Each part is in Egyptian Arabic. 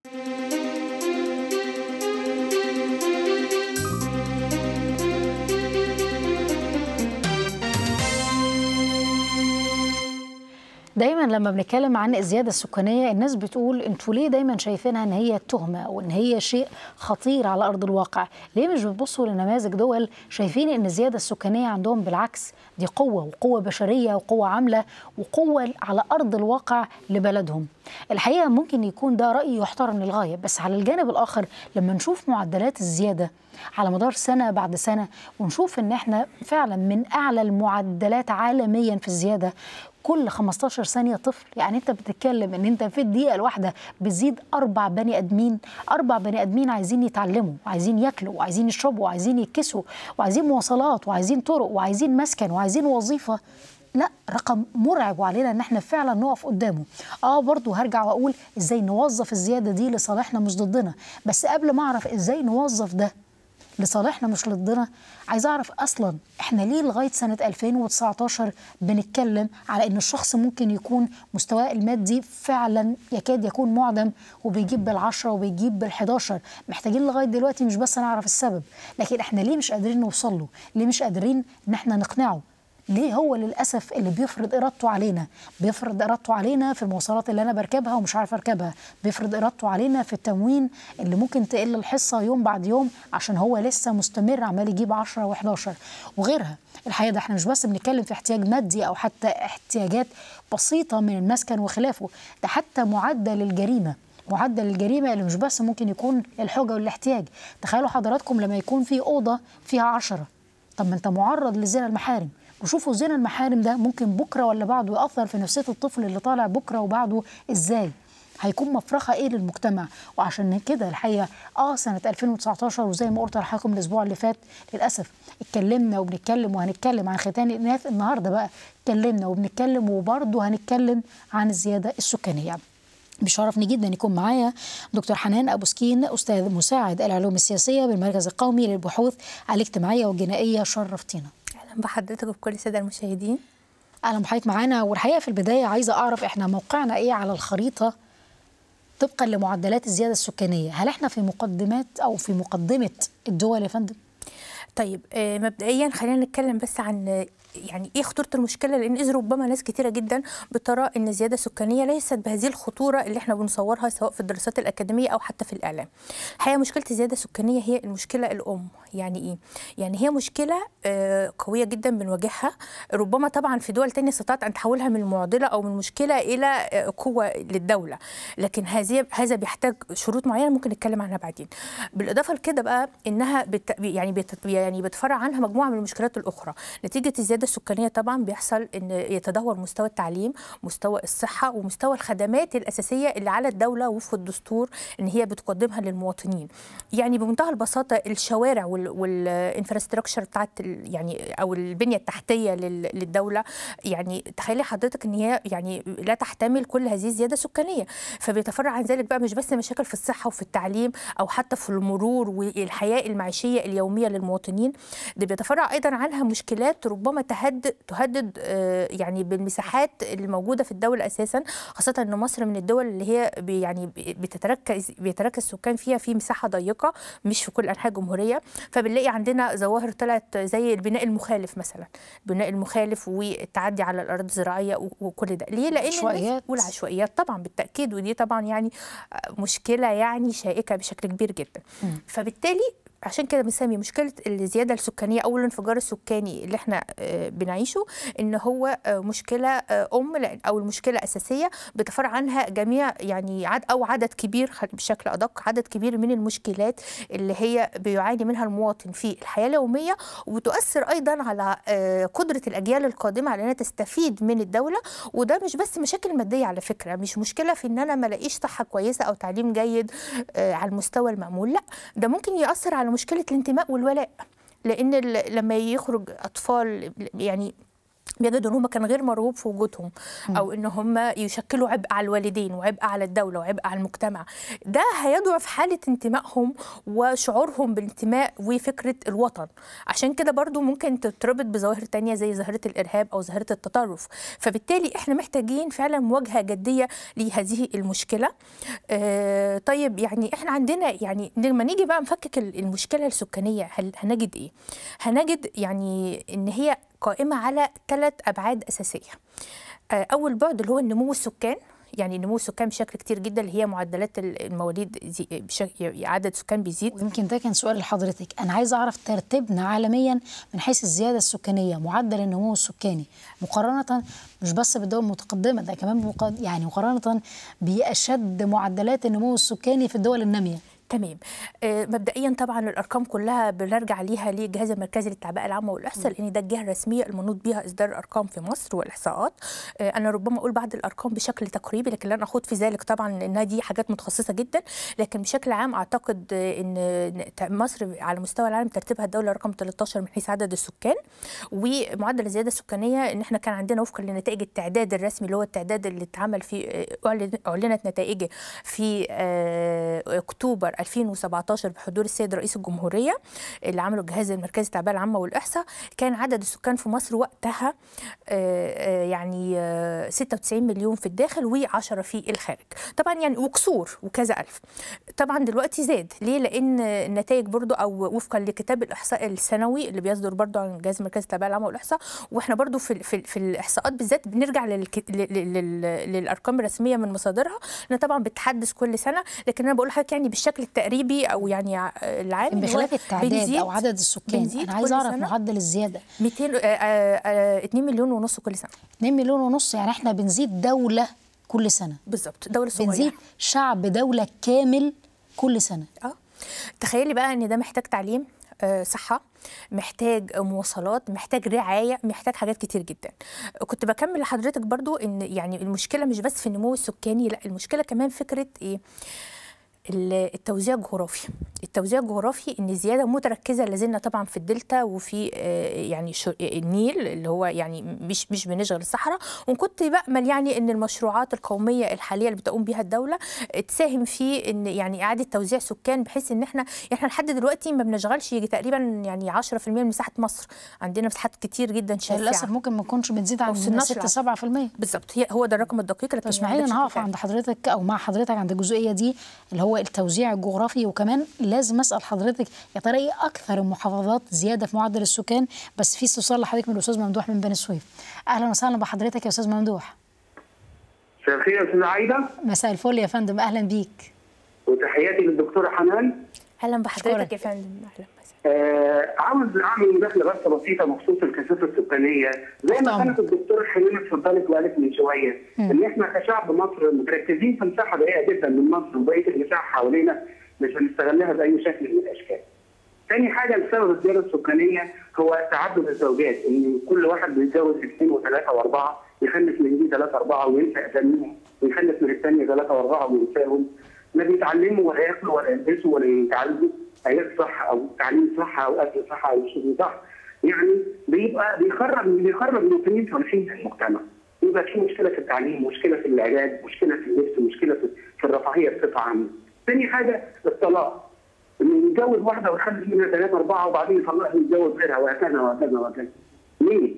دايما لما بنتكلم عن الزياده السكانيه الناس بتقول انتوا ليه دايما شايفينها ان هي تهمه وان هي شيء خطير على ارض الواقع ليه مش بتبصوا لنماذج دول شايفين ان الزياده السكانيه عندهم بالعكس دي قوه وقوه بشريه وقوه عامله وقوه على ارض الواقع لبلدهم الحقيقه ممكن يكون ده راي يحترم للغايه بس على الجانب الاخر لما نشوف معدلات الزياده على مدار سنة بعد سنة ونشوف إن إحنا فعلا من أعلى المعدلات عالميا في الزيادة كل 15 ثانية طفل يعني أنت بتتكلم إن أنت في الدقيقة الواحدة بتزيد أربع بني آدمين أربع بني آدمين عايزين يتعلموا وعايزين ياكلوا وعايزين يشربوا وعايزين يكسوا وعايزين مواصلات وعايزين طرق وعايزين مسكن وعايزين وظيفة لا رقم مرعب وعلينا ان احنا فعلا نقف قدامه اه برضو هرجع واقول ازاي نوظف الزياده دي لصالحنا مش ضدنا بس قبل ما اعرف ازاي نوظف ده لصالحنا مش ضدنا عايز اعرف اصلا احنا ليه لغايه سنه 2019 بنتكلم على ان الشخص ممكن يكون مستواه المادي فعلا يكاد يكون معدم وبيجيب بال10 وبيجيب بال11 محتاجين لغايه دلوقتي مش بس نعرف السبب لكن احنا ليه مش قادرين نوصل له ليه مش قادرين ان احنا نقنعه ليه هو للاسف اللي بيفرض ارادته علينا بيفرض ارادته علينا في المواصلات اللي انا بركبها ومش عارف اركبها بيفرض ارادته علينا في التموين اللي ممكن تقل الحصه يوم بعد يوم عشان هو لسه مستمر عمال يجيب 10 و11 وغيرها الحقيقه ده احنا مش بس بنتكلم في احتياج مادي او حتى احتياجات بسيطه من المسكن وخلافه ده حتى معدل الجريمه معدل الجريمه اللي مش بس ممكن يكون الحجه والاحتياج تخيلوا حضراتكم لما يكون في اوضه فيها عشرة طب ما انت معرض لزنا المحارم وشوفوا زنا المحارم ده ممكن بكره ولا بعده ياثر في نفسيه الطفل اللي طالع بكره وبعده ازاي هيكون مفرخه ايه للمجتمع وعشان كده الحقيقه اه سنه 2019 وزي ما قلت لحضراتكم الاسبوع اللي فات للاسف اتكلمنا وبنتكلم وهنتكلم عن ختان الاناث النهارده بقى اتكلمنا وبنتكلم وبرضه هنتكلم عن الزياده السكانيه بشرفني جدا يكون معايا دكتور حنان ابو سكين استاذ مساعد العلوم السياسيه بالمركز القومي للبحوث الاجتماعيه والجنائيه شرفتينا اهلا بحضرتك وبكل الساده المشاهدين اهلا بحضرتك معانا والحقيقه في البدايه عايزه اعرف احنا موقعنا ايه على الخريطه طبقا لمعدلات الزياده السكانيه هل احنا في مقدمات او في مقدمه الدول يا فندم طيب آه مبدئيا خلينا نتكلم بس عن يعني ايه خطوره المشكله لان اذا ربما ناس كتيره جدا بترى ان الزياده السكانيه ليست بهذه الخطوره اللي احنا بنصورها سواء في الدراسات الاكاديميه او حتى في الاعلام. الحقيقه مشكله الزياده السكانيه هي المشكله الام يعني ايه؟ يعني هي مشكله آه قويه جدا بنواجهها ربما طبعا في دول تانية استطاعت ان تحولها من معضله او من مشكله الى آه قوه للدوله لكن هذه هذا بيحتاج شروط معينه ممكن نتكلم عنها بعدين. بالاضافه لكده بقى انها بت يعني بت يعني بتفرع عنها مجموعه من المشكلات الاخرى نتيجه الزياده السكانيه طبعا بيحصل ان يتدهور مستوى التعليم مستوى الصحه ومستوى الخدمات الاساسيه اللي على الدوله وفق الدستور ان هي بتقدمها للمواطنين يعني بمنتهى البساطه الشوارع والانفراستراكشر بتاعت يعني او البنيه التحتيه للدوله يعني تخيلي حضرتك ان هي يعني لا تحتمل كل هذه الزياده السكانيه فبيتفرع عن ذلك بقى مش بس مشاكل في الصحه وفي التعليم او حتى في المرور والحياه المعيشيه اليوميه للمواطنين ده بيتفرع ايضا عنها مشكلات ربما تهدد تهدد يعني بالمساحات الموجوده في الدوله اساسا خاصه ان مصر من الدول اللي هي يعني بتتركز بيتركز السكان فيها في مساحه ضيقه مش في كل انحاء الجمهوريه فبنلاقي عندنا ظواهر طلعت زي البناء المخالف مثلا البناء المخالف والتعدي على الارض الزراعيه وكل ده ليه لان العشوائيات والعشوائيات طبعا بالتاكيد ودي طبعا يعني مشكله يعني شائكه بشكل كبير جدا م. فبالتالي عشان كده بنسمي مشكله الزياده السكانيه او الانفجار السكاني اللي احنا بنعيشه ان هو مشكله ام او المشكله اساسيه بتفرع عنها جميع يعني عد او عدد كبير بشكل ادق عدد كبير من المشكلات اللي هي بيعاني منها المواطن في الحياه اليوميه وبتؤثر ايضا على قدره الاجيال القادمه على انها تستفيد من الدوله وده مش بس مشاكل ماديه على فكره مش مشكله في ان انا ما الاقيش صحه كويسه او تعليم جيد على المستوى المامول لا ده ممكن ياثر على مشكله الانتماء والولاء لان لما يخرج اطفال يعني بيجدوا ان هم كان غير مرغوب في وجودهم او ان هم يشكلوا عبء على الوالدين وعبء على الدوله وعبء على المجتمع ده هيضعف حاله انتمائهم وشعورهم بالانتماء وفكره الوطن عشان كده برضو ممكن تتربط بظواهر تانية زي ظاهره الارهاب او ظاهره التطرف فبالتالي احنا محتاجين فعلا مواجهه جديه لهذه المشكله آه طيب يعني احنا عندنا يعني لما نيجي بقى نفكك المشكله السكانيه هل هنجد ايه هنجد يعني ان هي قائمة على ثلاث أبعاد أساسية أول بعد اللي هو النمو السكان يعني نمو السكان بشكل كتير جدا اللي هي معدلات المواليد بشكل عدد السكان بيزيد ويمكن ده كان سؤال لحضرتك انا عايزه اعرف ترتيبنا عالميا من حيث الزياده السكانيه معدل النمو السكاني مقارنه مش بس بالدول المتقدمه ده كمان يعني مقارنه باشد معدلات النمو السكاني في الدول الناميه تمام آه مبدئيا طبعا الارقام كلها بنرجع ليها للجهاز المركزي للتعبئه العامه والاحصاء لان ده الجهه الرسميه المنوط بها اصدار الارقام في مصر والاحصاءات آه انا ربما اقول بعض الارقام بشكل تقريبي لكن لن اخوض في ذلك طبعا انها دي حاجات متخصصه جدا لكن بشكل عام اعتقد ان مصر على مستوى العالم ترتيبها الدوله رقم 13 من حيث عدد السكان ومعدل الزياده السكانيه ان احنا كان عندنا وفقا لنتائج التعداد الرسمي اللي هو التعداد اللي اتعمل في اعلنت نتائجه في آه اكتوبر 2017 بحضور السيد رئيس الجمهوريه اللي عمله الجهاز المركزي للتعبئه العامه والاحصاء كان عدد السكان في مصر وقتها يعني 96 مليون في الداخل و10 في الخارج طبعا يعني وكسور وكذا الف طبعا دلوقتي زاد ليه لان النتائج برضو او وفقا لكتاب الاحصاء السنوي اللي بيصدر برضو عن الجهاز المركزي للتعبئه العامه والاحصاء واحنا برضو في في, في الاحصاءات بالذات بنرجع للك... للارقام الرسميه من مصادرها لان طبعا بتحدث كل سنه لكن انا بقول لحضرتك يعني بالشكل التقريبي او يعني العام بخلاف التعداد او عدد السكان انا عايز اعرف معدل الزياده 200 2 مليون ونص كل سنه 2 مليون ونص يعني احنا بنزيد دوله كل سنه بالظبط دوله صغيره بنزيد شعب دوله كامل كل سنه اه تخيلي بقى ان ده محتاج تعليم آه صحه محتاج مواصلات محتاج رعايه محتاج حاجات كتير جدا كنت بكمل لحضرتك برضو ان يعني المشكله مش بس في النمو السكاني لا المشكله كمان فكره ايه التوزيع الجغرافي التوزيع الجغرافي ان الزياده متركزه لازلنا طبعا في الدلتا وفي يعني النيل اللي هو يعني مش مش بنشغل الصحراء وكنت بامل يعني ان المشروعات القوميه الحاليه اللي بتقوم بها الدوله تساهم في ان يعني اعاده توزيع سكان بحيث ان احنا احنا لحد دلوقتي ما بنشغلش يجي تقريبا يعني 10% من مساحه مصر عندنا مساحات كتير جدا شاسعه للاسف ممكن ما نكونش بتزيد عن 6 7% بالظبط هو ده الرقم الدقيق لكن اسمعي انا هقف عند حضرتك او مع حضرتك عند الجزئيه دي اللي هو التوزيع الجغرافي وكمان لازم اسال حضرتك يا ترى ايه اكثر المحافظات زياده في معدل السكان بس في استفسار لحضرتك من الاستاذ ممدوح من بني سويف اهلا وسهلا بحضرتك يا استاذ ممدوح مساء الخير يا استاذ عايده مساء الفل يا فندم اهلا بيك وتحياتي للدكتوره حنان اهلا بحضرتك يا فندم اهلا آه عاوز اعمل مداخله بس بسيطه بخصوص الكثافه السكانيه زي ما كانت الدكتوره حنين اتفضلت وقالت من شويه م. ان احنا كشعب مصر متركزين في مساحه ضيقه جدا من مصر وبقيه المساحه حوالينا مش بنستغلها باي شكل من الاشكال. ثاني حاجه بسبب الزياده السكانيه هو تعدد الزوجات ان كل واحد بيتجوز اثنين وثلاثه واربعه يخلف من دي ثلاثه اربعه وينسى اساميهم ويخلف من الثانيه ثلاثه واربعه وينساهم لا بيتعلموا ولا ياكلوا ولا يلبسوا ولا يتعالجوا حياه صح او تعليم صح او اكل صح او شغل صح يعني بيبقى بيخرج بيخرج مواطنين صالحين في المجتمع يبقى في مشكله في التعليم مشكله في العلاج مشكله في اللبس مشكله في, في الرفاهيه بصفه عامه ثاني حاجه الطلاق انه يتجوز واحده ويخلف منها ثلاثه اربعه وبعدين يطلقها ويتجوز غيرها وهكذا وهكذا وهكذا ليه؟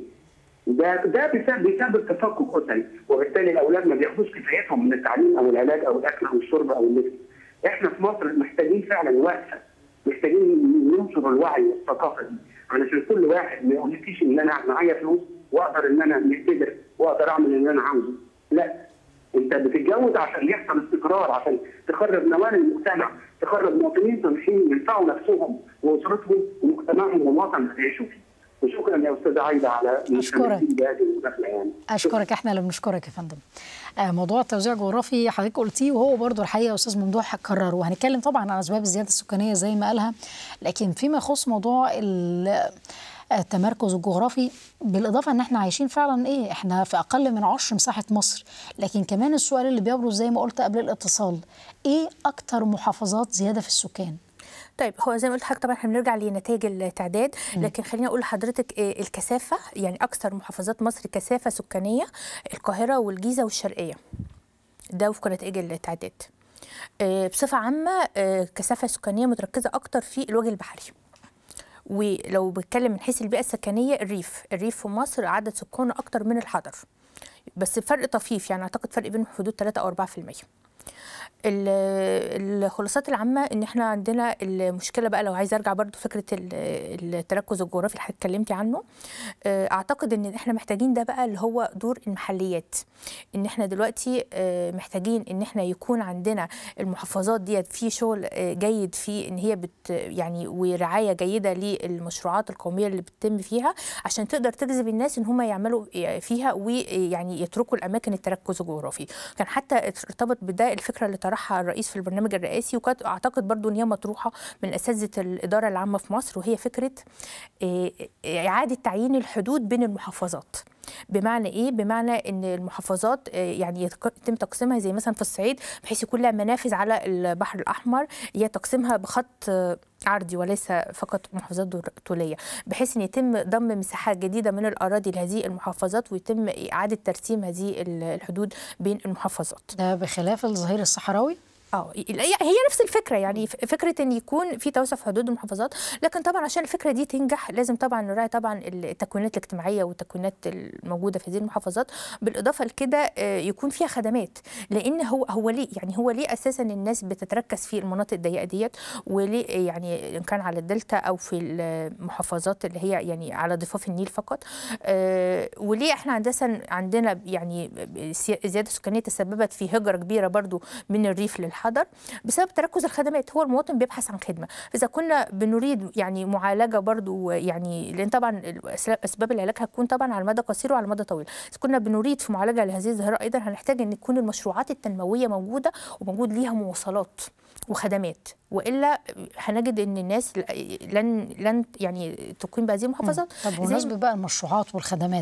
ده ده بسبب بسبب تفكك اسري وبالتالي الاولاد ما بياخدوش كفايتهم من التعليم او العلاج او الاكل او الشرب او اللبس. احنا في مصر محتاجين فعلا وقفه محتاجين ننشر الوعي والثقافه دي علشان كل واحد ما يقولكيش ان انا معايا فلوس واقدر ان انا نقدر واقدر اعمل اللي انا عاوزه لا انت بتتجوز عشان يحصل استقرار عشان تخرج نوال المجتمع تخرج مواطنين صالحين ينفعوا نفسهم واسرتهم ومجتمعهم والوطن اللي بيعيشوا فيه وشكرا يا استاذه عايده على اشكرك بهذه المداخله يعني اشكرك احنا اللي بنشكرك يا فندم آه موضوع التوزيع الجغرافي حضرتك قلتيه وهو برضو الحقيقه استاذ ممدوح كرر وهنتكلم طبعا عن اسباب الزياده السكانيه زي ما قالها لكن فيما يخص موضوع التمركز الجغرافي بالاضافه ان احنا عايشين فعلا ايه احنا في اقل من عشر مساحه مصر لكن كمان السؤال اللي بيبرز زي ما قلت قبل الاتصال ايه اكتر محافظات زياده في السكان طيب هو زي ما قلت لحضرتك طبعا احنا بنرجع لنتائج التعداد لكن خليني اقول لحضرتك آه، الكثافه يعني اكثر محافظات مصر كثافه سكانيه القاهره والجيزه والشرقيه ده وفق نتائج التعداد آه، بصفه عامه آه، كثافه سكانيه متركزه اكتر في الوجه البحري ولو بتكلم من حيث البيئه السكنيه الريف الريف في مصر عدد سكانه اكتر من الحضر بس فرق طفيف يعني اعتقد فرق بينهم حدود 3 او 4% ال- الخلاصات العامه ان احنا عندنا المشكله بقى لو عايزه ارجع برضو فكره ال- التركز الجغرافي اللي حضرتك اتكلمتي عنه آه، اعتقد ان احنا محتاجين ده بقى اللي هو دور المحليات ان احنا دلوقتي آه، محتاجين ان احنا يكون عندنا المحافظات ديت في شغل آه، جيد في ان هي بت يعني ورعايه جيده للمشروعات القوميه اللي بتتم فيها عشان تقدر تجذب الناس ان هم يعملوا فيها ويعني يتركوا الاماكن التركز الجغرافي كان حتى ارتبط بده الفكره اللي طرحها الرئيس في البرنامج الرئاسي وكانت اعتقد برضو ان هي مطروحه من اساتذه الاداره العامه في مصر وهي فكره آه، اعاده تعيين الحدود بين المحافظات بمعنى ايه بمعنى ان المحافظات آه، يعني يتق- يتم تقسيمها زي مثلا في الصعيد بحيث يكون لها منافذ على البحر الاحمر هي تقسيمها بخط آه، عرضي وليس فقط محافظات دور- طوليه بحيث ان يتم ضم مساحات جديده من الاراضي لهذه المحافظات ويتم اعاده ترسيم هذه الحدود بين المحافظات ده بخلاف الظهير الصحراوي اه هي هي نفس الفكره يعني ف- فكره ان يكون في توسع في حدود المحافظات لكن طبعا عشان الفكره دي تنجح لازم طبعا نراعي طبعا التكوينات الاجتماعيه والتكوينات الموجوده في هذه المحافظات بالاضافه لكده آه، يكون فيها خدمات لان هو هو ليه يعني هو ليه اساسا الناس بتتركز في المناطق الضيقه ديت وليه يعني ان كان على الدلتا او في المحافظات اللي هي يعني على ضفاف النيل فقط آه، وليه احنا عندنا عندنا يعني سي- زياده سكانيه تسببت في هجره كبيره برضو من الريف للحضر بسبب تركز الخدمات هو المواطن بيبحث عن خدمه فاذا كنا بنريد يعني معالجه برضو يعني لان طبعا الأس- اسباب العلاج هتكون طبعا على المدى قصير وعلى المدى طويل اذا كنا بنريد في معالجه لهذه الظاهره ايضا هنحتاج ان تكون المشروعات التنمويه موجوده وموجود ليها مواصلات وخدمات والا هنجد ان الناس لن لن يعني تقيم بهذه المحافظات طب زي بمناسبة بقى المشروعات والخدمات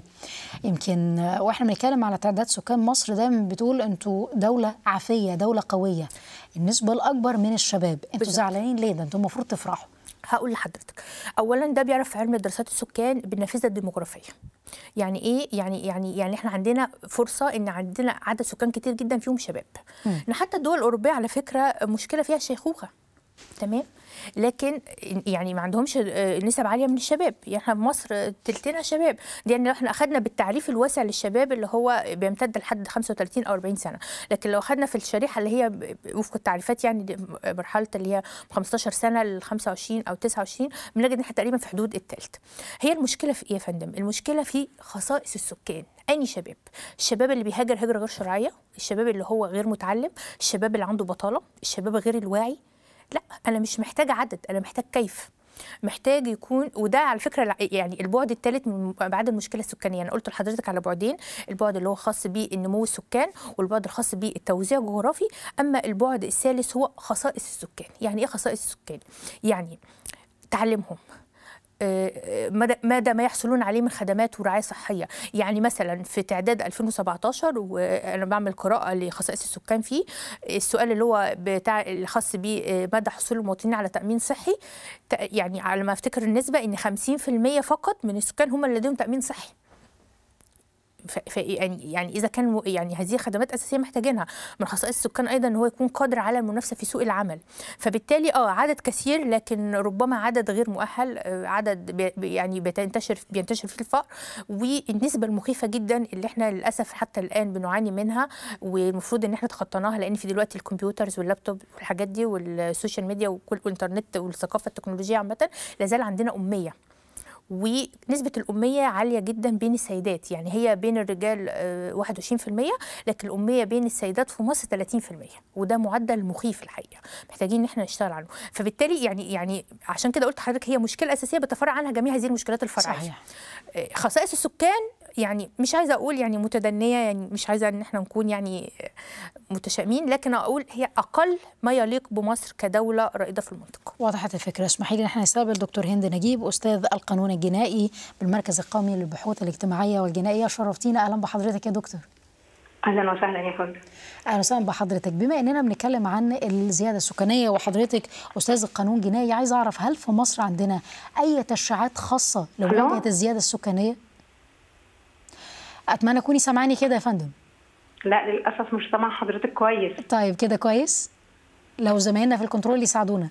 يمكن آه، واحنا بنتكلم على تعداد سكان مصر دايما بتقول انتوا دولة عافية دولة قوية النسبة الأكبر من الشباب انتوا بالظبط. زعلانين ليه ده انتوا المفروض تفرحوا هقول لحضرتك اولا ده بيعرف في علم دراسات السكان بالنافذه الديموغرافيه يعني ايه يعني يعني يعني احنا عندنا فرصه ان عندنا عدد سكان كتير جدا فيهم شباب ان حتى الدول الاوروبيه على فكره مشكله فيها الشيخوخه تمام لكن يعني ما عندهمش آه، نسب عاليه من الشباب يعني احنا في مصر آه، تلتنا شباب دي يعني لو احنا اخذنا بالتعريف الواسع للشباب اللي هو بيمتد لحد 35 او 40 سنه لكن لو اخذنا في الشريحه اللي هي ب- وفق التعريفات يعني دي مرحله اللي هي 15 سنه ل 25 او 29 بنجد ان احنا تقريبا في حدود الثلث هي المشكله في ايه يا فندم المشكله في خصائص السكان أي شباب الشباب اللي بيهاجر هجرة غير شرعية الشباب اللي هو غير متعلم الشباب اللي عنده بطالة الشباب غير الواعي لا أنا مش محتاجة عدد أنا محتاج كيف محتاج يكون وده على فكره الع- يعني البعد الثالث من ابعاد المشكله السكانيه انا قلت لحضرتك على بعدين البعد اللي هو خاص بالنمو السكان والبعد الخاص بالتوزيع الجغرافي اما البعد الثالث هو خصائص السكان يعني ايه خصائص السكان يعني تعليمهم آه، مدى مدى ما يحصلون عليه من خدمات ورعايه صحيه يعني مثلا في تعداد 2017 وانا بعمل قراءه لخصائص السكان فيه السؤال اللي هو بتاع الخاص بمدى حصول المواطنين على تامين صحي ت- يعني على ما افتكر النسبه ان 50% فقط من السكان هم اللي لديهم تامين صحي ف ف- يعني يعني اذا كان م- يعني هذه خدمات اساسيه محتاجينها من خصائص السكان ايضا ان هو يكون قادر على المنافسه في سوق العمل فبالتالي اه عدد كثير لكن ربما عدد غير مؤهل آه، عدد بي بي- يعني بتنتشر بينتشر فيه الفقر والنسبه المخيفه جدا اللي احنا للاسف حتى الان بنعاني منها والمفروض ان احنا تخطيناها لان في دلوقتي الكمبيوترز واللابتوب والحاجات دي والسوشيال ميديا وكل والانترنت والثقافه التكنولوجيه عامه لازال عندنا اميه ونسبة الأمية عالية جدا بين السيدات يعني هي بين الرجال آه، 21% لكن الأمية بين السيدات في مصر 30% وده معدل مخيف الحقيقة محتاجين إن احنا نشتغل عنه فبالتالي يعني يعني عشان كده قلت لحضرتك هي مشكلة أساسية بتفرع عنها جميع هذه المشكلات الفرعية صحيح. آه، خصائص السكان يعني مش عايزه اقول يعني متدنيه يعني مش عايزه ان احنا نكون يعني متشائمين لكن اقول هي اقل ما يليق بمصر كدوله رائده في المنطقه وضحت الفكرة اسمحي لي ان احنا نستقبل دكتور هند نجيب أستاذ القانون الجنائي بالمركز القومي للبحوث الاجتماعية والجنائية شرفتينا أهلا بحضرتك يا دكتور اهلا وسهلا يا فندم اهلا وسهلا بحضرتك بما اننا بنتكلم عن الزياده السكانيه وحضرتك استاذ القانون جنائي عايز اعرف هل في مصر عندنا اي تشريعات خاصه لمواجهه الزياده السكانيه اتمنى تكوني سامعاني كده يا فندم لا للاسف مش سامع حضرتك كويس طيب كده كويس لو زمايلنا في الكنترول يساعدونا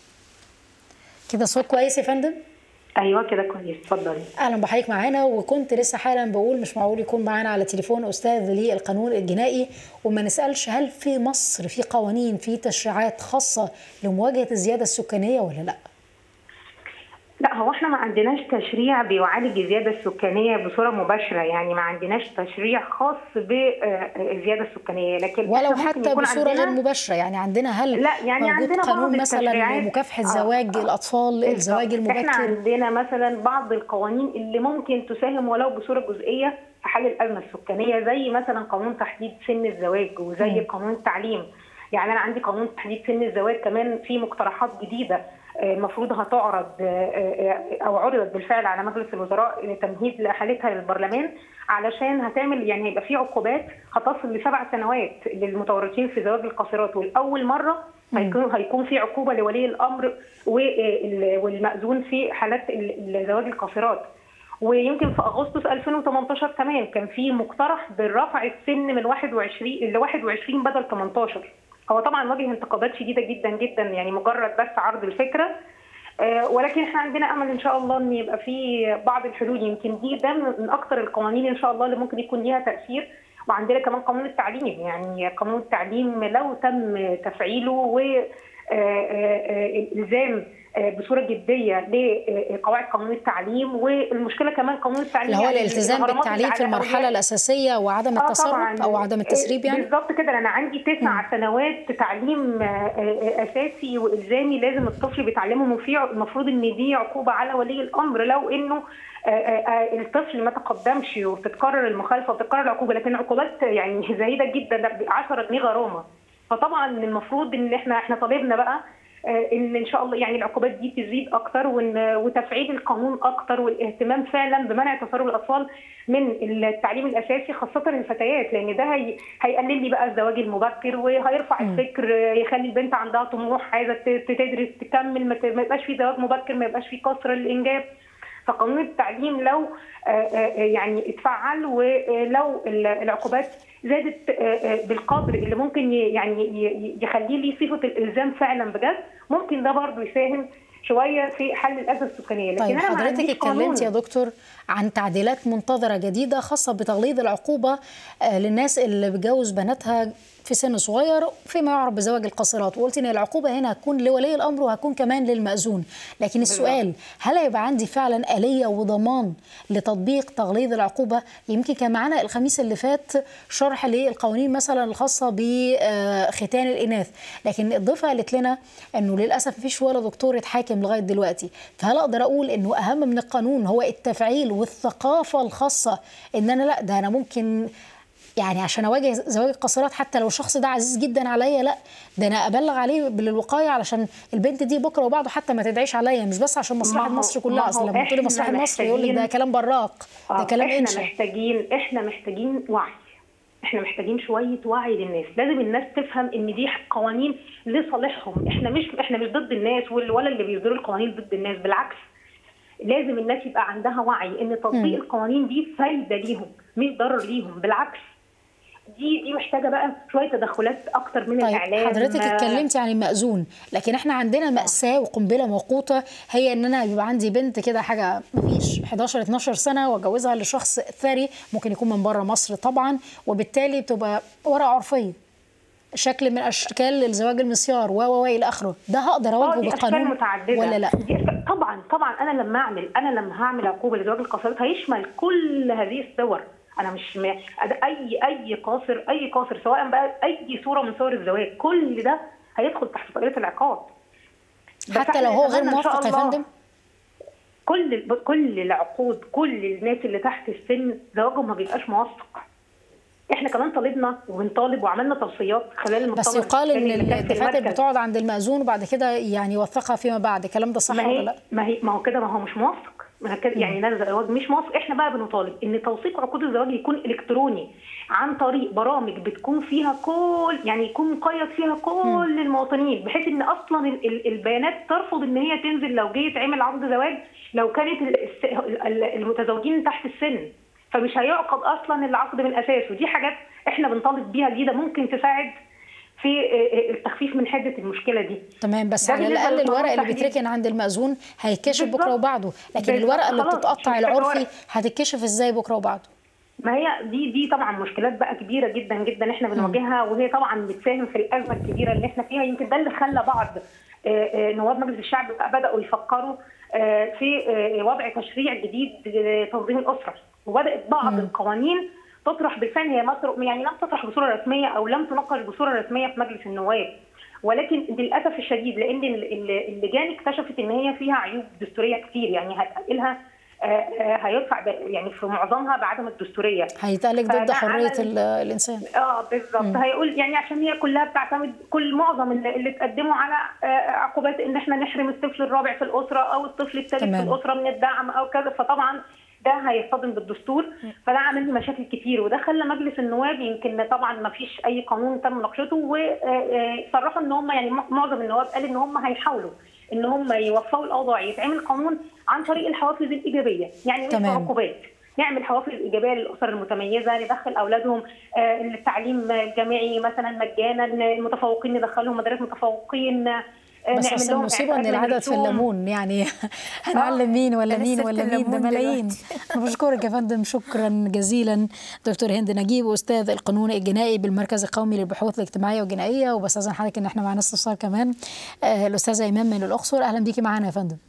كده صوت كويس يا فندم ايوه كده كويس اتفضلي اهلا بحضرتك معانا وكنت لسه حالا بقول مش معقول يكون معانا على تليفون استاذ للقانون الجنائي وما نسالش هل في مصر في قوانين في تشريعات خاصه لمواجهه الزياده السكانيه ولا لا؟ لا هو احنا ما عندناش تشريع بيعالج الزياده السكانيه بصوره مباشره يعني ما عندناش تشريع خاص بالزياده السكانيه لكن ولو حتى بصوره غير مباشره يعني عندنا هل لا يعني موجود عندنا قانون بعض مثلا التشريعات- مكافحه آه، زواج آه. الاطفال الزواج بالظبط. احنا المبكر عندنا مثلا بعض القوانين اللي ممكن تساهم ولو بصوره جزئيه في حل الازمه السكانيه زي مثلا قانون تحديد سن الزواج وزي مم. قانون التعليم يعني انا عندي قانون تحديد سن الزواج كمان في مقترحات جديده آه، المفروض هتعرض آه، آه، او عرضت بالفعل على مجلس الوزراء لتمهيد لاحالتها للبرلمان علشان هتعمل يعني هيبقى في عقوبات هتصل لسبع سنوات للمتورطين في زواج القاصرات والاول مره هيكون هيكون في عقوبه لولي الامر وال- والمأذون في حالات ال- ال- زواج القاصرات ويمكن في اغسطس 2018 كمان كان في مقترح بالرفع السن من 21 ل 21 بدل 18 هو طبعا واجه انتقادات شديده جدا جدا يعني مجرد بس عرض الفكره آه، ولكن احنا عندنا امل ان شاء الله ان يبقى في بعض الحلول يمكن دي ده من من اكثر القوانين ان شاء الله اللي ممكن يكون ليها تاثير وعندنا كمان قانون التعليم يعني قانون التعليم لو تم تفعيله و آه، آه، آه، الالزام آه، بصوره جديه لقواعد قانون التعليم والمشكله كمان قانون التعليم اللي هو يعني الالتزام الغرامات بالتعليم في اللي على المرحله أولياء- الاساسيه وعدم آه التسرب طبعاً. او عدم التسريب يعني بالظبط كده انا عندي تسع سنوات تعليم آه، آه، اساسي والزامي لازم الطفل بيتعلمه وفي المفروض ان دي عقوبه على ولي الامر لو انه آه، آه، آه، الطفل ما تقدمش وتتكرر المخالفه وتتكرر العقوبه لكن عقوبات يعني زايده جدا لا، ب 10 جنيه غرامه فطبعا المفروض ان احنا احنا طالبنا بقى آه، ان ان شاء الله يعني العقوبات دي تزيد اكتر وإن- وتفعيل القانون اكتر والاهتمام فعلا بمنع تسرب الاطفال من التعليم الاساسي خاصه الفتيات لان ده هي هيقلل لي بقى الزواج المبكر وهيرفع الفكر آه، يخلي البنت عندها طموح عايزه ت- تدرس تكمل ما ت- ما يبقاش في زواج مبكر ما يبقاش في قصر الانجاب فقانون التعليم لو آه، آه، يعني اتفعل ولو ال- العقوبات زادت آه، آه، بالقدر اللي ممكن ي- يعني ي- يخليه ليه صفه الالزام فعلا بجد ممكن ده برضو يساهم شويه في حل الازمه السكانيه لكن طيب انا ما حضرتك عنديش قانون. اتكلمت يا دكتور عن تعديلات منتظره جديده خاصه بتغليظ العقوبه آه، للناس اللي بتجوز بناتها في سن صغير فيما يعرف بزواج القاصرات وقلت ان العقوبه هنا هتكون لولي الامر وهتكون كمان للمأذون لكن السؤال هل هيبقى عندي فعلا آلية وضمان لتطبيق تغليظ العقوبه يمكن كان معانا الخميس اللي فات شرح للقوانين مثلا الخاصه بختان الاناث لكن الضيفه قالت لنا انه للاسف مفيش ولا دكتور اتحاكم لغايه دلوقتي فهل اقدر اقول انه اهم من القانون هو التفعيل والثقافه الخاصه ان انا لا ده انا ممكن يعني عشان اواجه زواج القاصرات حتى لو الشخص ده عزيز جدا عليا لا ده انا ابلغ عليه بالوقايه علشان البنت دي بكره وبعده حتى ما تدعيش عليا مش بس عشان مصلحه ما هو- مصر ما كلها هو اصل لما تقولي إحنا مصلحه مصر يقول لك ده محتاجين- كلام براق ده آه، كلام احنا انشا محتاجين احنا محتاجين وعي احنا محتاجين شويه وعي للناس لازم الناس تفهم ان دي قوانين لصالحهم احنا مش احنا مش ضد الناس وال- ولا اللي بيصدروا القوانين ضد الناس بالعكس لازم الناس يبقى عندها وعي ان تطبيق القوانين دي فايده ليهم مش ضرر ليهم بالعكس دي دي محتاجه بقى شويه تدخلات اكتر من طيب الاعلام حضرتك آه، اتكلمتي عن المأذون لكن احنا عندنا مأساة وقنبلة موقوتة هي ان انا يبقى عندي بنت كده حاجة مفيش 11 12 سنة واجوزها لشخص ثري ممكن يكون من بره مصر طبعا وبالتالي بتبقى ورقة عرفية شكل من اشكال الزواج المسيار و و و الى اخره ده هقدر اه اواجهه دي اشكال بالقانون متعدده ولا لا دي أشكال طبعا طبعا انا لما اعمل انا لما هعمل عقوبه لزواج القاصرات هيشمل كل هذه الصور انا مش م... اي اي قاصر اي قاصر سواء بقى اي صوره من صور الزواج كل ده هيدخل تحت طائله العقاب بس حتى إحنا لو هو غير نتمنى إن شاء موافق يا الله فندم كل كل العقود كل الناس اللي تحت السن زواجهم ما بيبقاش موثق احنا كمان طالبنا وبنطالب وعملنا توصيات خلال المؤتمر بس يقال ان السكاني اللي كان في الدفاتر المركز. بتقعد عند المأذون وبعد كده يعني يوثقها فيما بعد الكلام ده صح ما ولا هي لا ما هي ما هو كده ما هو مش موثق يعني ناس زواج مش مصر احنا بقى بنطالب ان توثيق عقود الزواج يكون الكتروني عن طريق برامج بتكون فيها كل يعني يكون مقيد فيها كل المواطنين بحيث ان اصلا البيانات ترفض ان هي تنزل لو جه يتعمل عقد زواج لو كانت المتزوجين تحت السن فمش هيعقد اصلا العقد من اساسه دي حاجات احنا بنطالب بيها جديده ممكن تساعد في التخفيف من حده المشكله دي تمام بس على الاقل الورق اللي بيتركن عند المأذون هيتكشف بكره وبعده لكن الورقه اللي بتتقطع العرفي هتتكشف ازاي بكره وبعده ما هي دي دي طبعا مشكلات بقى كبيره جدا جدا احنا بنواجهها وهي طبعا بتساهم في الازمه الكبيره اللي احنا فيها يمكن ده اللي خلى بعض نواب مجلس الشعب بداوا يفكروا في وضع تشريع جديد لتنظيم الاسره وبدات بعض م. القوانين تطرح بالفعل هي مصر يعني لم تطرح بصوره رسميه او لم تناقش بصوره رسميه في مجلس النواب ولكن للاسف الشديد لان اللجان اكتشفت ان هي فيها عيوب دستوريه كتير يعني هتقابلها هيدفع يعني في معظمها بعدم الدستوريه هيتقلق ضد حريه الانسان اه بالظبط هيقول يعني عشان هي كلها بتعتمد كل معظم اللي, اللي تقدموا على عقوبات ان احنا نحرم الطفل الرابع في الاسره او الطفل الثالث في الاسره من الدعم او كذا فطبعا ده هيصطدم بالدستور فده عامل لي مشاكل كتير وده خلى مجلس النواب يمكن طبعا ما فيش اي قانون تم مناقشته وصرحوا ان هم يعني معظم النواب قال ان هم هيحاولوا ان هم يوفقوا الاوضاع يتعمل قانون عن طريق الحوافز الايجابيه يعني مش عقوبات نعمل حوافز ايجابيه للاسر المتميزه ندخل اولادهم التعليم الجامعي مثلا مجانا المتفوقين ندخلهم مدارس متفوقين بس اصل المصيبه ان العدد في الليمون يعني هنعلم مين ولا مين ولا مين ده ملايين بشكرك يا فندم شكرا جزيلا دكتور هند نجيب استاذ القانون الجنائي بالمركز القومي للبحوث الاجتماعيه والجنائيه وبستاذن حضرتك ان احنا معانا استفسار كمان آه الاستاذه ايمان من الاقصر اهلا بيكي معانا يا فندم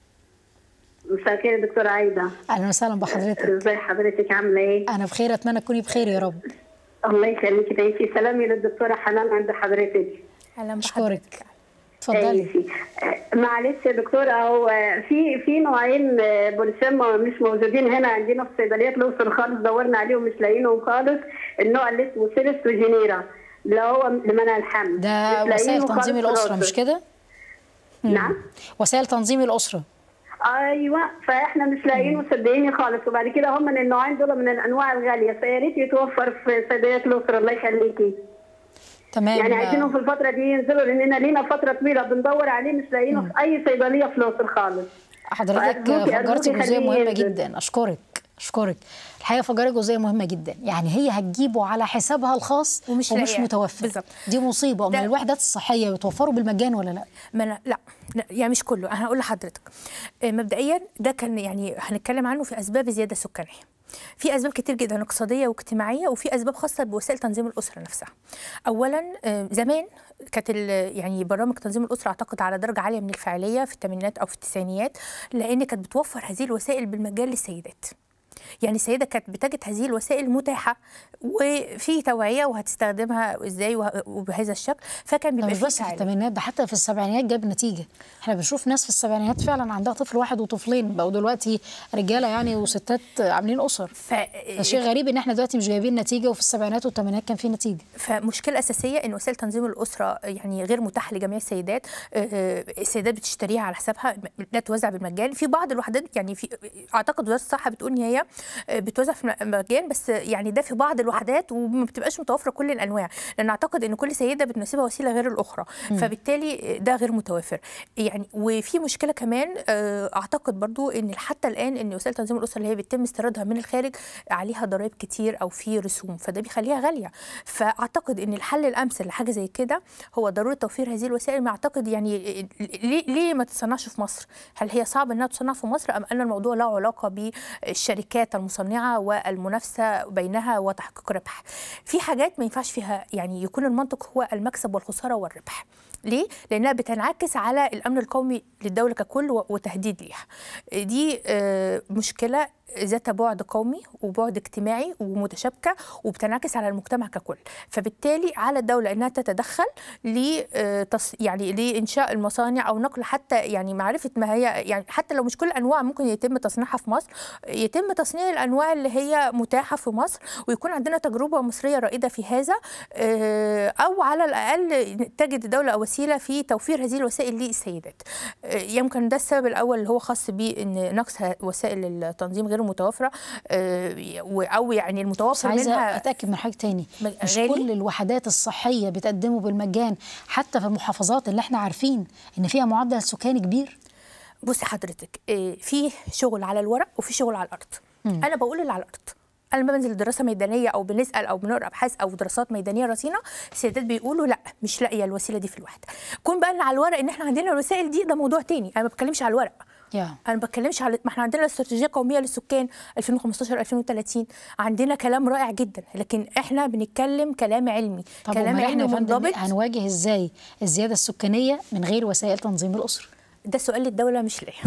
مساء الخير يا دكتوره عايده اهلا وسهلا بحضرتك ازي حضرتك عامله ايه انا بخير اتمنى تكوني بخير يا رب الله يخليكي تعيشي سلامي للدكتوره حنان عند حضرتك اهلا بشكرك اتفضلي معلش يا دكتوره هو في في نوعين بوليسيم مش موجودين هنا عندنا في صيدليات الاقصر خالص دورنا عليهم مش لاقيينهم خالص النوع اللي اسمه سيلس وجينيرا اللي هو لمنع الحمل ده وسائل تنظيم الاسره مش كده؟ نعم وسائل تنظيم الاسره ايوه فاحنا مش لاقيين مصدقيني خالص وبعد كده هم من النوعين دول من الانواع الغاليه فيا ريت يتوفر في صيدليات الاقصر الله يخليكي تمام يعني عايزينهم في الفتره دي ينزلوا لاننا لينا فتره طويله بندور عليه مش لاقيينه في اي صيدليه في الاقصر خالص حضرتك فجرتي جزئيه مهمه جدا اشكرك اشكرك الحقيقه فجرت جزئيه مهمه جدا يعني هي هتجيبه على حسابها الخاص ومش, ومش متوفر بالظبط دي مصيبه امال الوحدات الصحيه بتوفروا بالمجان ولا لا ما لا, لا لا يعني مش كله انا هقول لحضرتك مبدئيا ده كان يعني هنتكلم عنه في اسباب الزياده السكانيه في اسباب كتير جدا اقتصاديه واجتماعيه وفي اسباب خاصه بوسائل تنظيم الاسره نفسها اولا زمان كانت يعني برامج تنظيم الاسره اعتقد على درجه عاليه من الفعاليه في الثمانينات او في التسعينيات لان كانت بتوفر هذه الوسائل بالمجان للسيدات يعني السيده كانت بتجد هذه الوسائل متاحه وفي توعيه وهتستخدمها ازاي وبهذا الشكل فكان ده بيبقى مش بس في الثمانينات ده حتى في السبعينات جاب نتيجه احنا بنشوف ناس في السبعينات فعلا عندها طفل واحد وطفلين بقوا دلوقتي رجاله يعني وستات عاملين اسر ف... شيء غريب ان احنا دلوقتي مش جايبين نتيجه وفي السبعينات والثمانينات كان في نتيجه فمشكله اساسيه ان وسائل تنظيم الاسره يعني غير متاحه لجميع السيدات السيدات بتشتريها على حسابها لا توزع بالمجان في بعض الوحدات يعني في اعتقد وزاره الصحه بتقول ان هي بتوزع في المجان بس يعني ده في بعض الوحدات وما بتبقاش متوفره كل الانواع لان اعتقد ان كل سيده بتناسبها وسيله غير الاخرى م. فبالتالي ده غير متوفر يعني وفي مشكله كمان اعتقد برضو ان حتى الان ان وسائل تنظيم الاسره اللي هي بيتم استيرادها من الخارج عليها ضرائب كتير او في رسوم فده بيخليها غاليه فاعتقد ان الحل الامثل لحاجه زي كده هو ضروره توفير هذه الوسائل ما اعتقد يعني ليه ليه ما تصنعش في مصر هل هي صعب انها تصنع في مصر ام ان الموضوع له علاقه بالشركات المصنعه والمنافسه بينها وتحقيق ربح في حاجات ما ينفعش فيها يعني يكون المنطق هو المكسب والخساره والربح ليه؟ لأنها بتنعكس على الأمن القومي للدولة ككل وتهديد ليها. دي مشكلة ذات بعد قومي وبعد اجتماعي ومتشابكه وبتنعكس على المجتمع ككل فبالتالي على الدوله انها تتدخل ل يعني لانشاء المصانع او نقل حتى يعني معرفه ما هي يعني حتى لو مش كل الانواع ممكن يتم تصنيعها في مصر يتم تصنيع الانواع اللي هي متاحه في مصر ويكون عندنا تجربه مصريه رائده في هذا آه، او على الاقل تجد الدوله وسيله في توفير هذه الوسائل للسيدات آه، يمكن ده السبب الاول اللي هو خاص بان نقص وسائل التنظيم غير متوفره آه، او يعني المتوفر عايزه منها اتاكد من حاجه تاني مش غالي؟ كل الوحدات الصحيه بتقدمه بالمجان حتى في المحافظات اللي احنا عارفين ان فيها معدل سكاني كبير بصي حضرتك آه، في شغل على الورق وفي شغل على الارض مم. انا بقول اللي على الارض انا لما بنزل دراسه ميدانيه او بنسال او بنقرا ابحاث او دراسات ميدانيه رصينه السيدات بيقولوا لا مش لاقيه الوسيله دي في الوحده كون بقى اللي على الورق ان احنا عندنا الوسائل دي ده موضوع تاني انا ما بتكلمش على الورق يا انا ما بتكلمش على ما احنا عندنا الاستراتيجيه القوميه للسكان 2015 2030 عندنا كلام رائع جدا لكن احنا بنتكلم كلام علمي طب كلام امال احنا علمي يا فندم منضبط هنواجه ازاي الزياده السكانيه من غير وسائل تنظيم الاسره ده سؤال للدوله مش ليا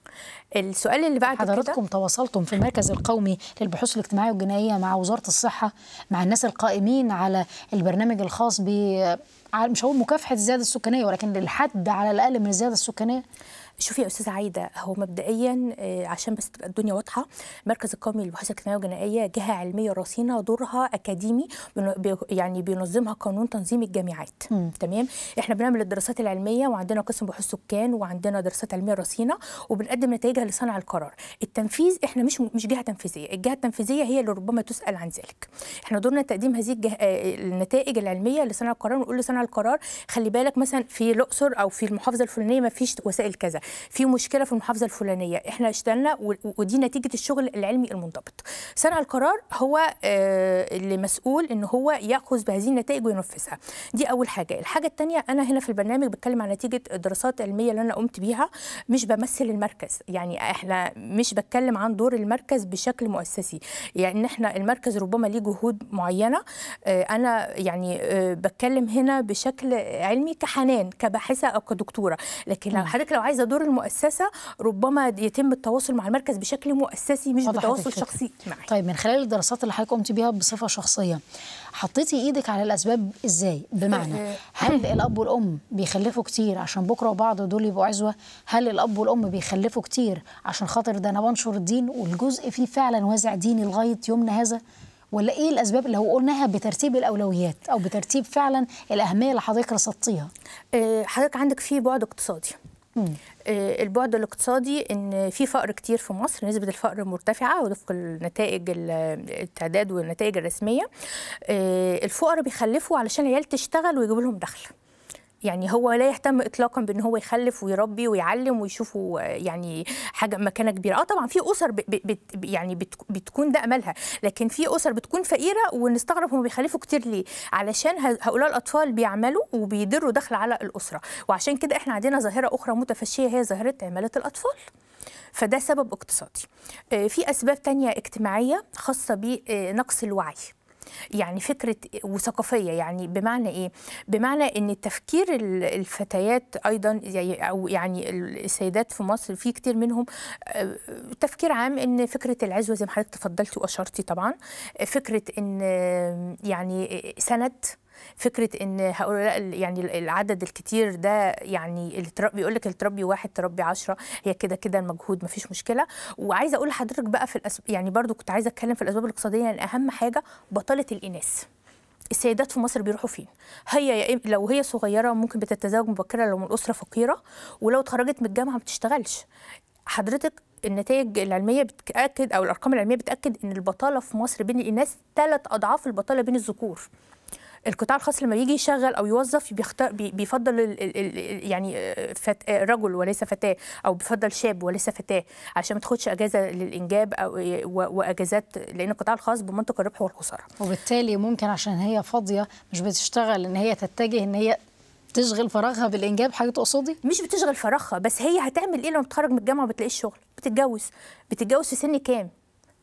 السؤال اللي بعد كده حضراتكم تواصلتم في المركز القومي للبحوث الاجتماعيه والجنائيه مع وزاره الصحه مع الناس القائمين على البرنامج الخاص ب على- مش هقول مكافحه الزياده السكانيه ولكن للحد على الاقل من الزياده السكانيه شوفي يا استاذه عايده هو مبدئيا آه، عشان بس تبقى الدنيا واضحه المركز القومي للبحوث الاجتماعيه والجنائيه جهه علميه رصينه دورها اكاديمي بن- بي- يعني بينظمها قانون تنظيم الجامعات مم. تمام احنا بنعمل الدراسات العلميه وعندنا قسم بحوث سكان وعندنا دراسات علميه رصينه وبنقدم نتائجها لصانع القرار التنفيذ احنا مش مش جهه تنفيذيه الجهه التنفيذيه هي اللي ربما تسال عن ذلك احنا دورنا تقديم هذه الجه... آه، النتائج العلميه لصانع القرار ونقول لصانع القرار خلي بالك مثلا في الاقصر او في المحافظه الفلانيه ما فيش وسائل كذا في مشكله في المحافظه الفلانيه احنا اشتغلنا و- ودي نتيجه الشغل العلمي المنضبط صانع القرار هو آه، اللي مسؤول ان هو ياخذ بهذه النتائج وينفذها دي اول حاجه الحاجه الثانيه انا هنا في البرنامج بتكلم عن نتيجه الدراسات العلميه اللي انا قمت بيها مش بمثل المركز يعني احنا مش بتكلم عن دور المركز بشكل مؤسسي يعني احنا المركز ربما ليه جهود معينه آه، انا يعني آه، بتكلم هنا بشكل علمي كحنان كباحثه او كدكتوره لكن لو حضرتك لو عايزه دور المؤسسه ربما يتم التواصل مع المركز بشكل مؤسسي مش وضحت بتواصل الفكرة. شخصي معي طيب من خلال الدراسات اللي حضرتك قمت بيها بصفه شخصيه حطيتي ايدك على الاسباب ازاي بمعنى هل الاب والام بيخلفوا كتير عشان بكره وبعض دول يبقوا عزوه هل الاب والام بيخلفوا كتير عشان خاطر ده انا بنشر الدين والجزء فيه فعلا وازع ديني لغايه يومنا هذا ولا ايه الاسباب اللي هو قلناها بترتيب الاولويات او بترتيب فعلا الاهميه اللي حضرتك رصدتيها آه، حضرتك عندك في بعد اقتصادي مم. آه، البعد الاقتصادي ان في فقر كتير في مصر نسبه الفقر مرتفعه وفق النتائج ال- التعداد والنتائج الرسميه آه، الفقراء بيخلفوا علشان العيال تشتغل ويجيبوا لهم دخل يعني هو لا يهتم اطلاقا بان هو يخلف ويربي ويعلم ويشوفوا آه، يعني حاجه مكانه كبيره اه طبعا في اسر ب ب بت يعني بت بتكون ده املها لكن في اسر بتكون فقيره ونستغرب هم بيخلفوا كتير ليه علشان ه- هؤلاء الاطفال بيعملوا وبيدروا دخل على الاسره وعشان كده احنا عندنا ظاهره اخرى متفشيه هي ظاهره عماله الاطفال فده سبب اقتصادي آه، في اسباب تانية اجتماعيه خاصه بنقص الوعي يعني فكره وثقافيه يعني بمعنى ايه بمعنى ان تفكير ال- الفتيات ايضا زي- او يعني ال- السيدات في مصر في كتير منهم آه، تفكير عام ان فكره العزوه زي ما حضرتك تفضلتي واشرتي طبعا آه، فكره ان آه، يعني آه، سند فكره ان هؤلاء ال- يعني العدد الكتير ده يعني اللي تر- بيقول لك اللي تربي واحد تربي عشرة هي كده كده المجهود مفيش مشكله وعايزه اقول لحضرتك بقى في الأسب... يعني برضو كنت عايزه اتكلم في الاسباب الاقتصاديه يعني اهم حاجه بطاله الاناث السيدات في مصر بيروحوا فين؟ هي يا إم- لو هي صغيره ممكن بتتزوج مبكره لو من اسره فقيره ولو اتخرجت من الجامعه ما بتشتغلش. حضرتك النتائج العلميه بتاكد او الارقام العلميه بتاكد ان البطاله في مصر بين الاناث ثلاث اضعاف البطاله بين الذكور. القطاع الخاص لما يجي يشغل او يوظف بيختار بي- بيفضل ال ال ال يعني آه، فت آه، رجل وليس فتاه او بيفضل شاب وليس فتاه عشان ما تاخدش اجازه للانجاب او و- واجازات لان القطاع الخاص بمنطق الربح والخساره. وبالتالي ممكن عشان هي فاضيه مش بتشتغل ان هي تتجه ان هي تشغل فراغها بالانجاب حاجه تقصدي مش بتشغل فراغها بس هي هتعمل ايه لما تتخرج من الجامعه وما بتلاقيش شغل بتتجوز بتتجوز في سن كام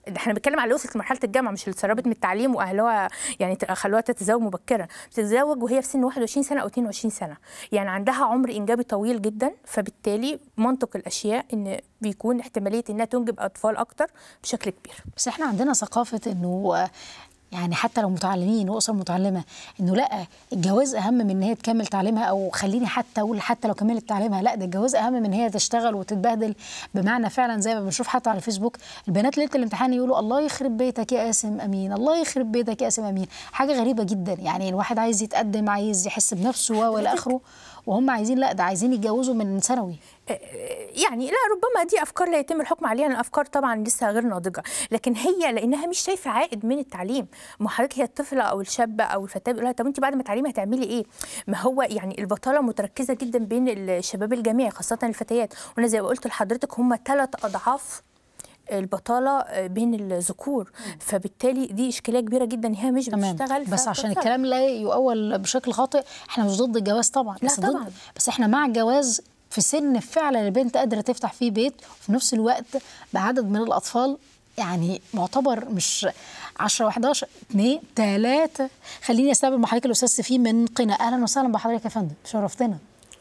ده احنا بنتكلم على اللي وصلت لمرحله الجامعه مش اللي اتسربت من التعليم واهلها يعني ت- خلوها تتزوج مبكرا بتتزوج وهي في سن 21 سنه او 22 سنه يعني عندها عمر انجابي طويل جدا فبالتالي منطق الاشياء ان بيكون احتماليه انها تنجب اطفال اكتر بشكل كبير بس احنا عندنا ثقافة انه آه، يعني حتى لو متعلمين واسر متعلمه انه لا الجواز اهم من ان هي تكمل تعليمها او خليني حتى اقول حتى لو كملت تعليمها لا ده الجواز اهم من ان هي تشتغل وتتبهدل بمعنى فعلا زي ما بنشوف حتى على الفيسبوك البنات ليله الامتحان يقولوا الله يخرب بيتك يا قاسم امين الله يخرب بيتك يا قاسم امين حاجه غريبه جدا يعني الواحد عايز يتقدم عايز يحس بنفسه و والى اخره وهم عايزين لا ده عايزين يتجوزوا من ثانوي يعني لا ربما دي افكار لا يتم الحكم عليها لان افكار طبعا لسه غير ناضجه لكن هي لانها مش شايفه عائد من التعليم ما حضرتك هي الطفله او الشابه او الفتاه بيقول لها طب انت بعد ما تعلمي هتعملي ايه ما هو يعني البطاله متركزه جدا بين الشباب الجامعي خاصه الفتيات وانا زي ما قلت لحضرتك هم ثلاث اضعاف البطاله بين الذكور فبالتالي دي اشكاليه كبيره جدا ان هي مش تمام بتشتغل بس عشان فبتضطر. الكلام لا يؤول بشكل خاطئ احنا مش ضد الجواز طبعا لا بس ضد طبعاً. بس احنا مع الجواز في سن فعلا البنت قادره تفتح فيه بيت وفي نفس الوقت بعدد من الاطفال يعني معتبر مش 10 و11 2 3 خليني استقبل مع حضرتك الاستاذ سفين من قنا اهلا وسهلا بحضرتك يا فندم شرفتنا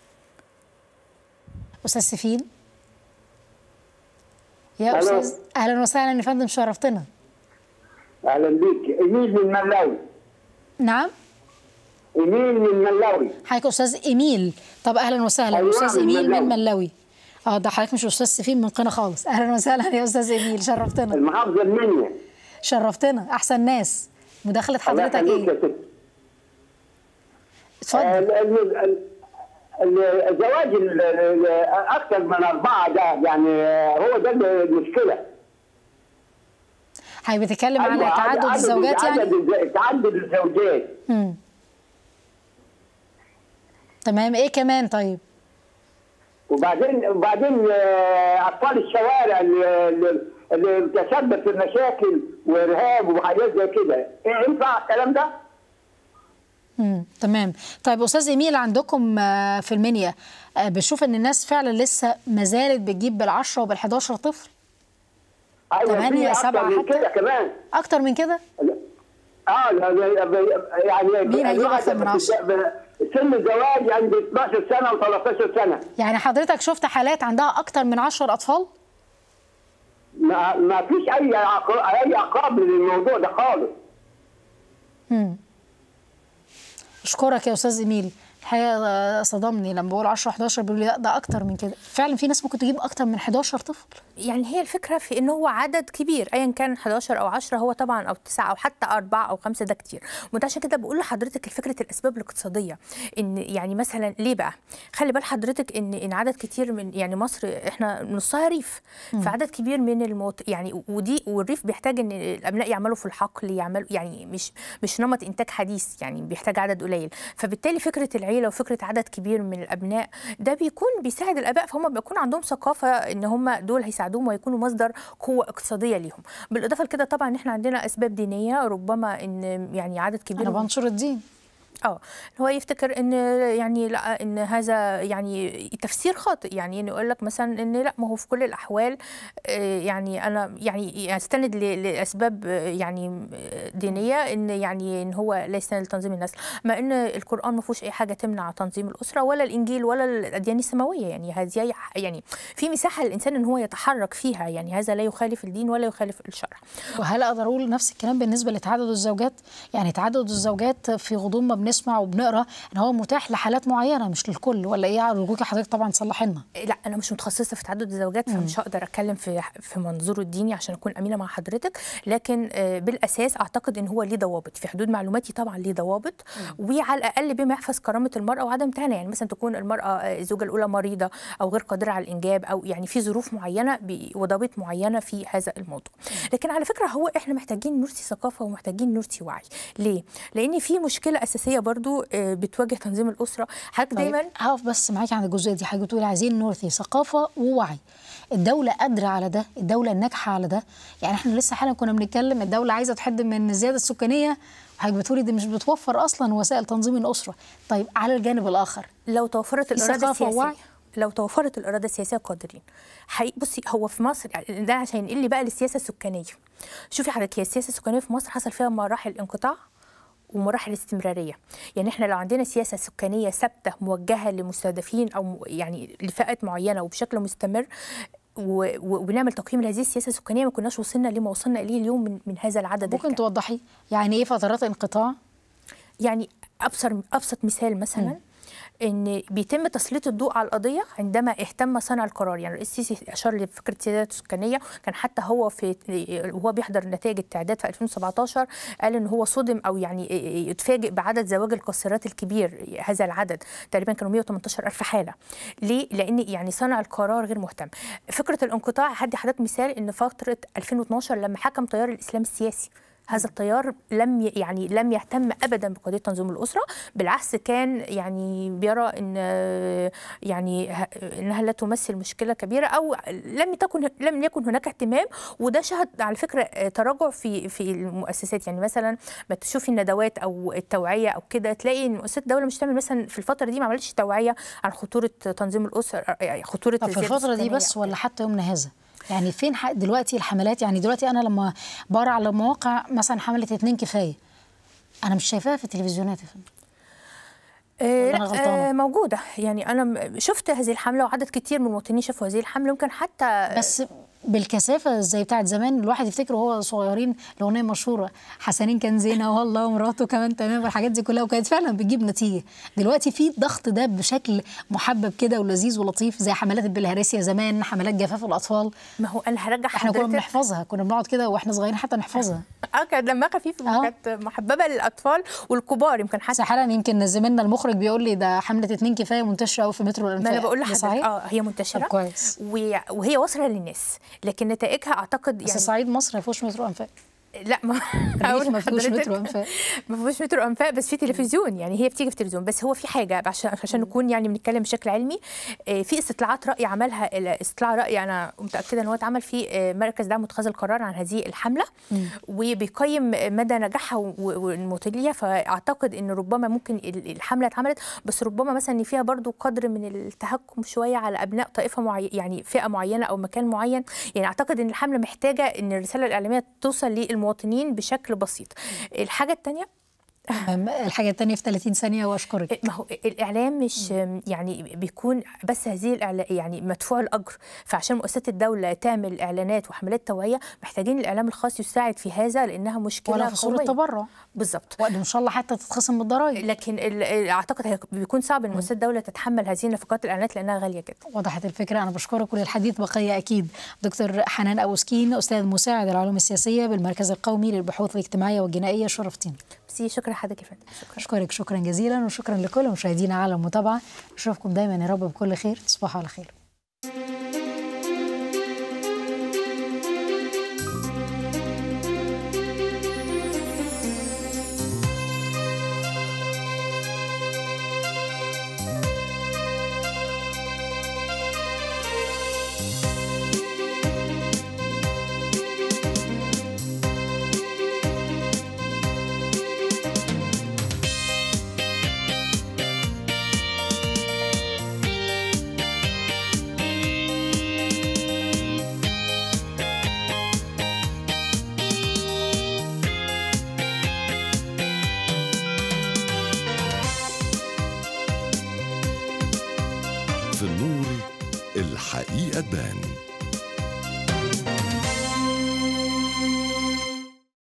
استاذ سفين يا ألو. استاذ اهلا وسهلا يا فندم شرفتنا اهلا بيك ايميل من ملاوي نعم ايميل من ملاوي حضرتك استاذ ايميل طب اهلا وسهلا أيوة، استاذ من ايميل من ملاوي. ملاوي اه ده حضرتك مش استاذ سفين من قنا خالص اهلا وسهلا يا استاذ ايميل شرفتنا المحافظه المنيا شرفتنا احسن ناس مداخله الله حضرتك يخليك يا ايه ست اتفضل ال- ال- ال- ال- الزواج ال- ال- اكثر من اربعه ده يعني هو ده المشكله حضرتك بتتكلم على أيوة، تعدد عدد- الزوجات عدد يعني الز- تعدد الزوجات مم. تمام ايه كمان طيب وبعدين وبعدين آه، اطفال الشوارع اللي اللي- اللي بتسبب في مشاكل وارهاب وحاجات زي كده إيه ينفع الكلام ده؟ مم. تمام طيب استاذ ايميل عندكم آه، في المنيا آه، بشوف ان الناس فعلا لسه ما زالت بتجيب بال10 وبال11 طفل ايوه تمانية، في أكتر سبعة من حتى؟ كده كمان اكتر من كده اه لا- لا- لا- يعني مين هيجيب الواحد أكتر من عشرة؟ سن الزواج عند 12 سنه و13 سنه يعني حضرتك شفت حالات عندها اكتر من 10 اطفال ما, ما فيش اي عق- اي عقاب للموضوع ده خالص مم. اشكرك يا استاذ ايميل الحقيقه آه، صدمني لما بقول 10 11 بيقولوا لي لا ده اكتر من كده فعلا في ناس ممكن تجيب اكتر من 11 طفل يعني هي الفكره في ان هو عدد كبير ايا كان 11 او 10 هو طبعا او 9 او حتى 4 او 5 ده كتير وده عشان كده بقول لحضرتك فكره الاسباب الاقتصاديه ان يعني مثلا ليه بقى خلي بال حضرتك ان ان عدد كتير من يعني مصر احنا نصها ريف فعدد كبير من الموت يعني ودي والريف بيحتاج ان الابناء يعملوا في الحقل يعملوا يعني مش مش نمط انتاج حديث يعني بيحتاج عدد قليل فبالتالي فكره العيله وفكره عدد كبير من الابناء ده بيكون بيساعد الاباء فهم بيكون عندهم ثقافه ان هم دول هيساعدوهم ويكونوا مصدر قوه اقتصاديه ليهم بالاضافه لكده طبعا ان احنا عندنا اسباب دينيه ربما ان يعني عدد كبير انا من- بنشر الدين اه هو يفتكر ان يعني لا ان هذا يعني تفسير خاطئ يعني انه يقول لك مثلا ان لا ما هو في كل الاحوال آه، يعني انا يعني استند ل- لاسباب آه، يعني آه، دينيه ان يعني ان هو لا يستند لتنظيم النسل مع ان القران ما فيهوش اي حاجه تمنع تنظيم الاسره ولا الانجيل ولا الاديان السماويه يعني هذه يعني في مساحه للانسان ان هو يتحرك فيها يعني هذا لا يخالف الدين ولا يخالف الشرع وهل اقدر اقول نفس الكلام بالنسبه لتعدد الزوجات يعني تعدد الزوجات في غضون ما بنسمع وبنقرا ان هو متاح لحالات معينه مش للكل ولا ايه ارجوكي حضرتك طبعا تصلحي لنا لا انا مش متخصصه في تعدد الزوجات فمش هقدر اتكلم في في منظوره الديني عشان اكون امينه مع حضرتك لكن آه، بالاساس اعتقد ان هو ليه ضوابط في حدود معلوماتي طبعا ليه ضوابط وعلى الاقل بما يحفظ كرامه المراه وعدم امتهانها يعني مثلا تكون المراه آه، الزوجه الاولى مريضه او غير قادره على الانجاب او يعني في ظروف معينه ب- وضوابط معينه في هذا الموضوع لكن على فكره هو احنا محتاجين نرسي ثقافه ومحتاجين نرسي وعي ليه لان في مشكله اساسيه برضو آه، بتواجه تنظيم الاسره حضرتك طيب دايما هقف بس معاكي عند الجزئيه دي حاجه بتقولي عايزين نرثي ثقافه ووعي الدولة قادرة على ده، الدولة الناجحة على ده، يعني احنا لسه حالا كنا بنتكلم الدولة عايزة تحد من الزيادة السكانية وحضرتك بتقولي دي مش بتوفر أصلا وسائل تنظيم الأسرة، طيب على الجانب الآخر لو توفرت في الاراده ثقافة السياسيه ووعي؟ لو توفرت الاراده السياسيه قادرين حقيقي بصي هو في مصر ده عشان ينقل لي بقى للسياسه السكانيه شوفي حضرتك هي السياسه السكانيه في مصر حصل فيها مراحل انقطاع ومراحل استمراريه يعني احنا لو عندنا سياسه سكانيه ثابته موجهه لمستهدفين او م- يعني لفئات معينه وبشكل مستمر و- و- وبنعمل تقييم لهذه السياسه السكانيه ما كناش وصلنا لما وصلنا اليه اليوم من, من هذا العدد ممكن الكبير. توضحي يعني ايه فترات انقطاع يعني ابسط ابسط مثال مثلا ان بيتم تسليط الضوء على القضيه عندما اهتم صانع القرار يعني الرئيس السيسي اشار لفكره السياسه السكانيه كان حتى هو في وهو بيحضر نتائج التعداد في 2017 قال ان هو صدم او يعني اتفاجئ بعدد زواج القاصرات الكبير هذا العدد تقريبا كانوا 118 الف حاله ليه لان يعني صانع القرار غير مهتم فكره الانقطاع هدي حضرتك مثال ان فتره 2012 لما حكم تيار الاسلام السياسي هذا التيار لم ي- يعني لم يهتم ابدا بقضيه تنظيم الاسره بالعكس كان يعني بيرى ان آه، يعني ه- انها لا تمثل مشكله كبيره او لم تكن لم يكن هناك اهتمام وده شهد على فكره آه، تراجع في في المؤسسات يعني مثلا ما تشوفي الندوات او التوعيه او كده تلاقي ان مؤسسات الدوله مش تعمل مثلا في الفتره دي ما عملتش توعيه عن خطوره تنظيم الاسره آه، خطوره طب في الزيادة الفتره دي السكانية بس أو ولا حتى يومنا هذا يعني فين حق دلوقتي الحملات يعني دلوقتي انا لما بقرا على مواقع مثلا حمله اتنين كفايه انا مش شايفاها في التلفزيونات يا فندم آه، ولا أنا لا غلطانة؟ آه، موجودة يعني أنا م- شفت هذه الحملة وعدد كتير من المواطنين شافوا هذه الحملة يمكن حتى بس بالكثافه زي بتاعت زمان الواحد يفتكر وهو صغيرين الاغنيه مشهوره حسنين كان زينه والله ومراته كمان تمام والحاجات دي كلها وكانت فعلا بتجيب نتيجه دلوقتي في الضغط ده بشكل محبب كده ولذيذ ولطيف زي حملات البلهارسيا زمان حملات جفاف الاطفال ما هو أنا هرجع احنا كنا حضرتك بنحفظها كنا بنقعد كده واحنا صغيرين حتى نحفظها اه كانت دمها خفيف آه. وكانت محببة للأطفال والكبار يمكن بس حتى حالا يمكن نزمنا المخرج بيقول لي ده حمله اتنين كفايه منتشره قوي في مترو الانفاق ما أنا بقول ده لحضرتك صحيح؟ اه هي منتشرة طب كويس. و- وهي واصلة للناس لكن نتائجها أعتقد بس يعني صعيد مصر ما فيهوش مترو انفاق لا ما الريف هقول ما فيهوش لحضرتك. مترو انفاق ما فيهوش مترو انفاق بس في تلفزيون يعني هي بتيجي في تلفزيون بس هو في حاجه عشان عشان نكون يعني بنتكلم بشكل علمي آه، في استطلاعات راي عملها ال- استطلاع راي انا متاكده ان هو اتعمل في آه، مركز دعم اتخاذ القرار عن هذه الحمله وبيقيم مدى نجاحها و- و- والمثاليه فاعتقد ان ربما ممكن ال- الحمله اتعملت بس ربما مثلا ان فيها برضو قدر من التهكم شويه على ابناء طائفه معينه يعني فئه معينه او مكان معين يعني اعتقد ان الحمله محتاجه ان الرساله الاعلاميه توصل للمواطنين بشكل بسيط الحاجه الثانيه أم، الحاجه الثانيه في 30 ثانيه واشكرك ما هو الاعلام مش يعني بيكون بس هذه الإعلا- يعني مدفوع الاجر فعشان مؤسسات الدوله تعمل اعلانات وحملات توعيه محتاجين الاعلام الخاص يساعد في هذا لانها مشكله ولا في صوره قوية. تبرع بالظبط وقت ان شاء الله حتى تتخصم من الضرايب لكن ال- ال- اعتقد هي- بيكون صعب ان مؤسسات الدوله تتحمل هذه النفقات الاعلانات لانها غاليه جدا وضحت الفكرة أنا بشكرك وللحديث بقية أكيد دكتور حنان أبو سكين أستاذ مساعد العلوم السياسية بالمركز القومي للبحوث الاجتماعية والجنائية شرفتيني بس شكرا لحضرتك يا فندم شكرا أشكرك شكرا جزيلا وشكرا لكل مشاهدينا على المتابعة نشوفكم دايما يا رب بكل خير تصبحوا على خير في النور الحقيقة تبان